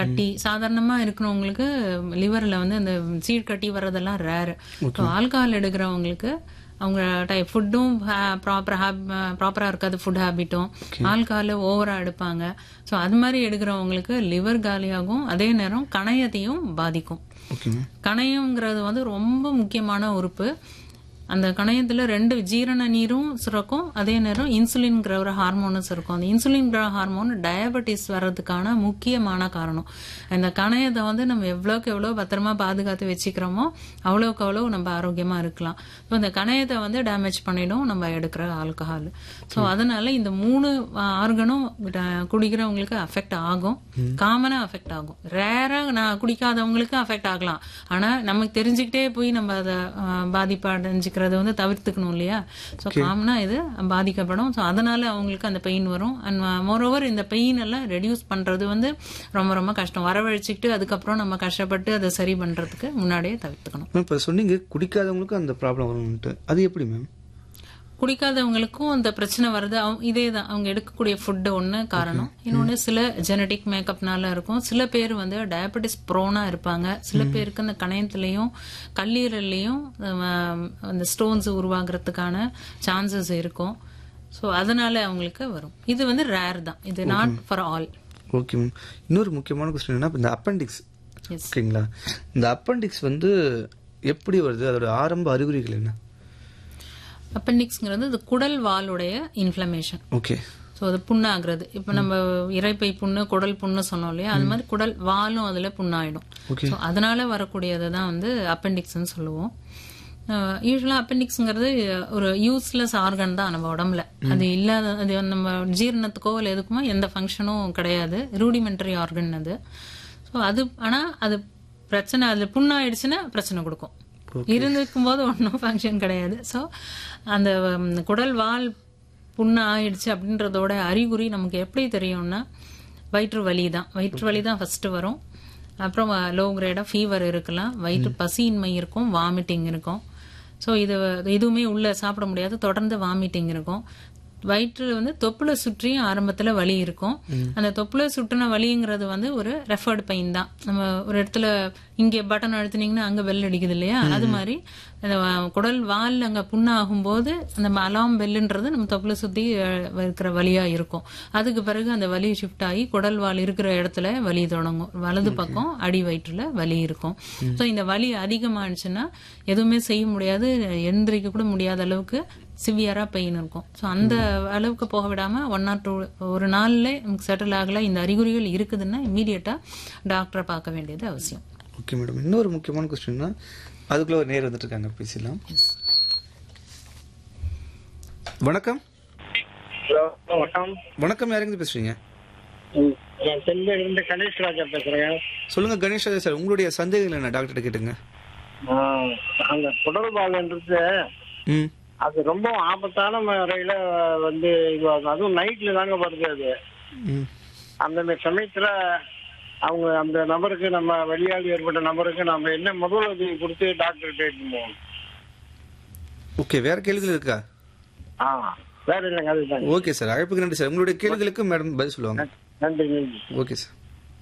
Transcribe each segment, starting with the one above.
கட்டி சாதாரணமா இருக்கிறவங்களுக்கு லிவர்ல வந்து அந்த சீழ் கட்டி வர்றதெல்லாம் ரேர் ஆல்கஹால் எடுக்கிறவங்களுக்கு அவங்க டைப் ஃபுட்டும் ப்ராப்பர் ப்ராப்பரா இருக்காது ஃபுட் ஹேபிட்டும் ஆல்கஹால் ஓவரா எடுப்பாங்க ஸோ அது மாதிரி எடுக்கிறவங்களுக்கு லிவர் காலியாகும் அதே நேரம் கணையத்தையும் பாதிக்கும் ஓகே மேம் கணையம்ங்கிறது வந்து ரொம்ப முக்கியமான உறுப்பு அந்த கணையத்துல ரெண்டு ஜீரண நீரும் சுரக்கும் அதே நேரம் இன்சுலின்ங்கிற ஒரு ஹார்மோனும் சுரக்கும் அந்த இன்சுலின்ங்கிற ஹார்மோன் டயபெட்டிஸ் வர்றதுக்கான முக்கியமான காரணம் அந்த கணையத்தை வந்து நம்ம எவ்வளோக்கு எவ்வளோ பத்திரமா பாதுகாத்து வச்சுக்கிறோமோ அவ்வளோக்கு அவ்வளோ நம்ம ஆரோக்கியமா இருக்கலாம் ஸோ இந்த கணையத்தை வந்து டேமேஜ் பண்ணிடும் நம்ம எடுக்கிற ஆல்கஹால் ஸோ அதனால இந்த மூணு ஆர்கனும் குடிக்கிறவங்களுக்கு அஃபெக்ட் ஆகும் காமனா அஃபெக்ட் ஆகும் ரேரா நான் குடிக்காதவங்களுக்கு அஃபெக்ட் ஆகலாம் ஆனா நமக்கு தெரிஞ்சுக்கிட்டே போய் நம்ம அதை பாதிப்பு அடைஞ்சுக்கிறத வந்து தவிர்த்துக்கணும் இல்லையா ஸோ காமனா இது பாதிக்கப்படும் ஸோ அதனால அவங்களுக்கு அந்த பெயின் வரும் அண்ட் மோரோவர் இந்த பெயின் எல்லாம் ரெடியூஸ் பண்றது வந்து ரொம்ப ரொம்ப கஷ்டம் வரவழைச்சிக்கிட்டு அதுக்கப்புறம் நம்ம கஷ்டப்பட்டு அதை சரி பண்றதுக்கு முன்னாடியே தவிர்த்துக்கணும் மேம் இப்போ சொன்னீங்க குடிக்காதவங்களுக்கும் அந்த ப்ராப்ளம் வரும்ன்ட்டு அது எப்படி மேம் குடிக்காதவங்களுக்கும் இந்த பிரச்சனை வருது அவங்க- இதே தான் அவங்க எடுக்கக்கூடிய ஃபுட்டு ஒன்று காரணம் இன்னொன்று சில ஜெனடிக் மேக்கப்னால இருக்கும் சில பேர் வந்து டயபெட்டிஸ் ப்ரோனா இருப்பாங்க சில பேருக்கு அந்த கணையத்துலேயும் கல்லீரல்லையும் அஹ், அந்த ஸ்டோன்ஸ் உருவாகிறதுக்கான சான்சஸ் இருக்கும் ஸோ அதனால அவங்களுக்கு வரும் இது வந்து ரேர் தான் இது not for all okay ma'am இன்னொரு முக்கியமான கொஸ்டின் என்ன இந்த அப்பெண்டிக்ஸ் எஸ் ஓகேங்களா இந்த அப்பெண்டிக்ஸ் வந்து எப்படி வருது அதோட ஆரம்ப அறிகுறிகள் என்ன அப்பெண்டிக்ஸ்ங்கிறது இது குடல் வாலுடைய இன்ஃப்ளமேஷன் ஓகே ஸோ அது புண்ணாகிறது இப்போ நம்ம இறைப்பை புண்ணு குடல் புண்ணு சொன்னோம் இல்லையா அது மாதிரி குடல் வாலும் அதுல புண்ணாயிடும் Okay. ஸோ அதனால வரக்கூடியதை தான் வந்து அப்பெண்டிக்ஸ்னு சொல்லுவோம் யூஸ்வலாக அப்பெண்டிக்ஸ்ங்கிறது ஒரு யூஸ்லெஸ் ஆர்கன் தான் நம்ம உடம்புல அது இல்லாத அது நம்ம ஜீரணத்துக்கோ இல்லை எதுக்குமோ எந்த ஃபங்க்ஷனும் கிடையாது ரூடிமெண்டரி ஆர்கன் அது ஸோ அது ஆனால் அது பிரச்சனை அது புண்ணாயிடுச்சுன்னா பிரச்சனை கொடுக்கும் இருந்திருக்கும் போது ஒன்றும் ஃபங்க்ஷன் கிடையாது ஸோ அந்த ம், குடல் வால் புண்ணு ஆயிடுச்சு அப்படின்றதோட அறிகுறி நமக்கு எப்படி தெரியும்னா வயிற்று வலி தான் வயிற்று வலி தான் ஃபர்ஸ்ட் வரும் அப்புறம் லோ கிரேடாக ஃபீவர் இருக்கலாம் வயிற்று பசியின்மை இருக்கும் வாமிட்டிங் இருக்கும் ஸோ இது எதுவுமே உள்ள சாப்பிட முடியாது தொடர்ந்து வாமிட்டிங் இருக்கும் வயிற்றுல வந்து தொப்புள சுற்றியும் ஆரம்பத்துல வலி இருக்கும் அந்த தொப்புள சுற்றின வலிங்கிறது வந்து ஒரு ரெஃபர்டு பெயின் தான் நம்ம ஒரு இடத்துல இங்கே பட்டன் அழுத்துனீங்கன்னா அங்க பெல் அடிக்குது இல்லையா அது மாதிரி அந்த வ- குடல் வால் அங்க புண்ணாகும் போது அந்த அலாம் பெல்லுன்றது நம்ம தொப்புளை சுத்தி அஹ், இருக்கிற வலியா இருக்கும் அதுக்கு பிறகு அந்த வலி ஷிஃப்ட் ஆகி குடல் வால் இருக்கிற இடத்துல வலி தொடங்கும் வலது பக்கம் அடி வயிற்றுல வலி இருக்கும் ஸோ இந்த வலி அதிகமானுச்சுன்னா எதுவுமே செய்ய முடியாது எந்திரிக்க கூட முடியாத அளவுக்கு சிவியரா பெயின் இருக்கும் ஸோ அந்த அளவுக்கு போக விடாம ஒன் ஆர் டூ ஒரு நாள்ல நமக்கு செட்டில் ஆகல இந்த அறிகுறிகள் இருக்குதுன்னா இம்மீடியட்டா டாக்டரை பார்க்க வேண்டியது அவசியம் ஓகே மேடம் இன்னொரு முக்கியமான கொஸ்டின்னா அதுக்குள்ள ஒரு நேர் வந்துட்டு இருக்காங்க பேசலாம் வணக்கம் ஹலோ வணக்கம் வணக்கம் யாருங்க பேசுறீங்க ம், நான் செல்லிலிருந்து கணேஷ் ராஜா பேசுறேன் சொல்லுங்க கணேஷ் ராஜா சார் உங்களுடைய சந்தேகங்கள் என்ன டாக்டர் கேட்டுங்க ஆ, அந்த குடல் பால்ன்றது ம் அது ரொம்ப ஆபத்தான முறையில வந்து இதுவாகும் அதுவும் நைட்ல தாங்க வருது அது ம் அந்த மாதிரி சமயத்துல அவங்க அந்த நபருக்கு நம்ம வெளியாளி ஏற்பட்ட நபருக்கு நம்ம என்ன முதல் உதவி கொடுத்து டாக்டர் போவோம் ஓகே வேற கேள்விகள் இருக்கா ஆ வேற இல்லைங்க அதுதாங்க ஓகே சார் அழைப்புக்கு நன்றி சார் உங்களுடைய கேள்விகளுக்கு மேடம் பதில் சொல்லுவாங்க நன்றி நன்றி ஓகே சார்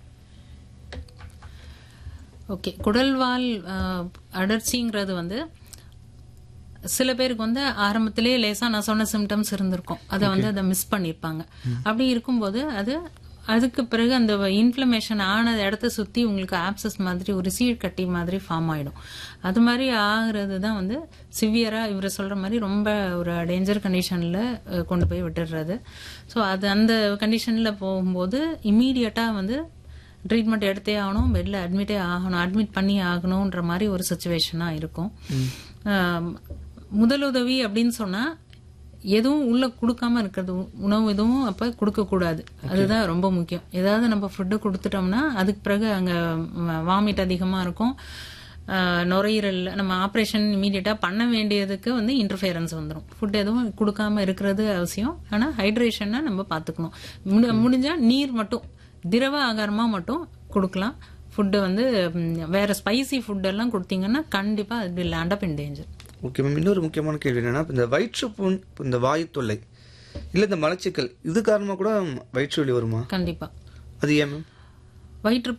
ஓகே குடல்வால் அஹ், அடர்ச்சிங்கிறது வந்து சில பேருக்கு வந்து ஆரம்பத்திலே லேசா நான் சொன்ன சிம்டம்ஸ் இருந்திருக்கும் அதை வந்து அதை மிஸ் பண்ணியிருப்பாங்க அப்படி இருக்கும்போது அது அதுக்கு பிறகு அந்த இன்ஃப்ளமேஷன் ஆன இடத்த சுத்தி உங்களுக்கு ஆப்சஸ் மாதிரி ஒரு சீழ் கட்டி மாதிரி ஃபார்ம் ஆயிடும் அது மாதிரி ஆகுறது தான் வந்து சிவியரா இவர் சொல்ற மாதிரி ரொம்ப ஒரு டேஞ்சர் கண்டிஷன்ல கொண்டு போய் விட்டுடுறது ஸோ அது அந்த கண்டிஷன்ல போகும்போது இம்மீடியட்டா வந்து ட்ரீட்மெண்ட் எடுத்தே ஆகணும் பெட்ல அட்மிட்டே ஆகணும் அட்மிட் பண்ணி ஆகணுன்ற மாதிரி ஒரு சுச்சுவேஷனாக இருக்கும் ஆம், முதலுதவி அப்படின்னு சொன்னா எதுவும் உள்ள கொடுக்காம இருக்கிறது உணவு எதுவும் அப்ப கொடுக்க கூடாது அதுதான் ரொம்ப முக்கியம் ஏதாவது நம்ம ஃபுட்டு கொடுத்துட்டோம்னா அதுக்கு பிறகு அங்க வாமிட் அதிகமா இருக்கும் ஆஹ், நுரையீரல் நம்ம ஆப்ரேஷன் இமீடியட்டா பண்ண வேண்டியதுக்கு வந்து இன்டர்ஃபியரன்ஸ் வந்துடும் ஃபுட் எதுவும் கொடுக்காம இருக்கிறது அவசியம் ஆனா ஹைட்ரேஷனை நம்ம பார்த்துக்கணும் முடி- முடிஞ்சா நீர் மட்டும் திரவ ஆகாரமா மட்டும் கொடுக்கலாம் ஃபுட்டு வந்து ம், வேற ஸ்பைசி ஃபுட் எல்லாம் கொடுத்தீங்கன்னா கண்டிப்பா அது land up in danger okay ma'am இன்னொரு முக்கியமான கேள்வி என்னன்னா இப்ப இந்த வயிற்றுப்புண் இப்ப இந்த வாயு தொல்லை இல்ல இந்த மலச்சிக்கல் இது காரணமா கூட வயிற்று வலி வருமா கண்டிப்பா அது ஏன் மேம் வயிற்று